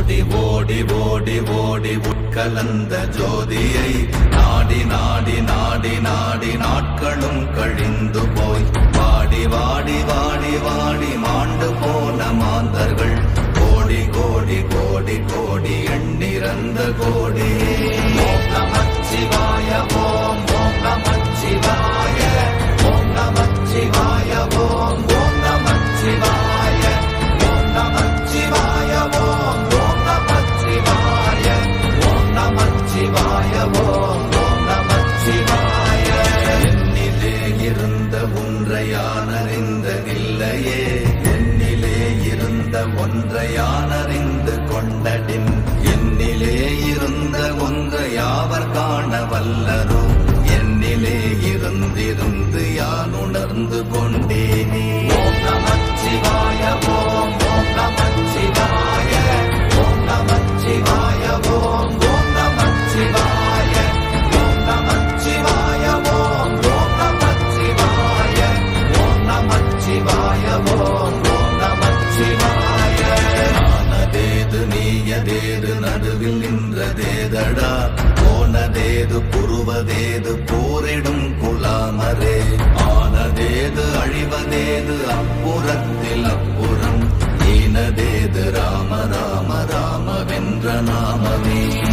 ஓடி ஓடி ஓடி ஓடி உட்கலந்த ஜோதியை நாடி நாடி நாடி நாடி நாட்களும் கழிந்து போய் வாடி வாடி வாடி வாடி மாண்டு போன மாந்தர்கள் கோடி கோடி கோடி கோடி எண்ணிறந்த கோடி ஓம் நமச்சிவாய ஓம் ஓம் நமச்சிவாய ஓம் நமச்சிவாய ஓம் ஓம் நமச்சிவாய ஓம் நமச்சிவாய ஓம் ஓம் நமச்சிவாய ஓம் நமச்சிவாய ஓம் ஓம் நமச்சிவாய என்னிலே இருந்த ஒன்றை யான் அறிந்ததில்லையே என்னிலே இருந்த ஒன்றை யான் அறிந்து கொண்டடின் என்னிலே இருந்த ஒன்று யாவர் காண வல்லரோ என்னிலே இருந்திருந்து யான் உணர்ந்து கொண்டேனே ஓம் நமச்சிவாய ஓம் ஓம் நமச்சிவாய ஓம் நமச்சிவாய ஓம் ஓம் நமச்சிவாய ஓம் நமச்சிவாய ஓம் ஓம் நமச்சிவாய ஓம் நமச்சிவாய ஓம் ஓம் நமச்சிவாய ஆனதேது நீயதேது நடுவில் நின்றதேதடா போனதேது புருவதேது போரிடும் குலாமரே ஆனதேது அழிவதேது அப்புறத்தில் அப்புறம் ஈனதேது ராம ராம ராம வென்ற நாமமே